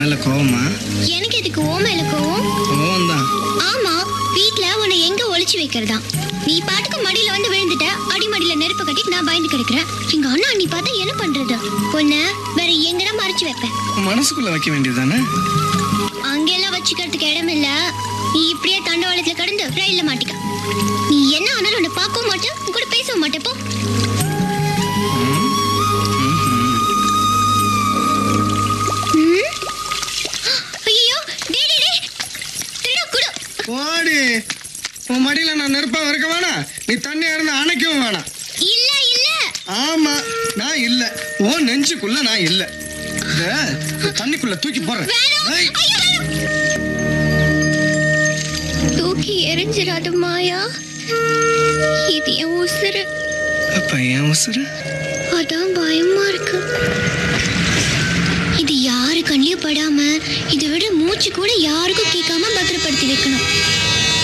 மேல கோவமா எனக்கு எதுக்கு ஓ மேல கோவம் கோவம் தான் ஆமா வீட்ல உன்னை எங்க ஒளிச்சு வைக்கிறதா நீ பாட்டுக்கு மடியில வந்து விழுந்துட்ட அடிமடியில நெருப்பு கட்டிட்டு நான் பயந்து கிடக்குறேன் எங்க அண்ணா நீ பார்த்தா என்ன பண்றது உன்னை வேற எங்கடா மறைச்சு வைப்பேன் மனசுக்குள்ள வைக்க வேண்டியதுதானே அங்கெல்லாம் வச்சுக்கிறதுக்கு இடம் இல்ல நீ இப்படியே தண்டவாளத்துல கடந்து ரயில்ல மாட்டிக்க நீ என்ன ஆனாலும் உன்னை பார்க்கவும் மாட்டேன் உன் கூட பேசவும் மாட்டேன் போ ம்? ஐயையோ, டேய், டேய், டேய். திருடா, குடு. ஓடி உன் மடியில நான் நெருப்பா இருக்க வேணாம் நீ தண்ணியா இருந்து அணைக்கவும் வேணாம் இல்ல இல்ல ஆமா நான் இல்ல ஓ நெஞ்சுக்குள்ள நான் இல்ல இத தண்ணிக்குள்ள தூக்கி போடுறேன் வேணாம். ஏய், ஐயோ, வேணாம். தூக்கி எரிஞ்சிடாத மாயா இது என் உசுறு அப்ப ஏன் உசுரு அதான் பயமா இருக்கு இது யாரு கண்ணியும் படாம இதை விட மூச்சு கூட யாருக்கும் கேட்காம பத்திரப்படுத்தி வைக்கணும்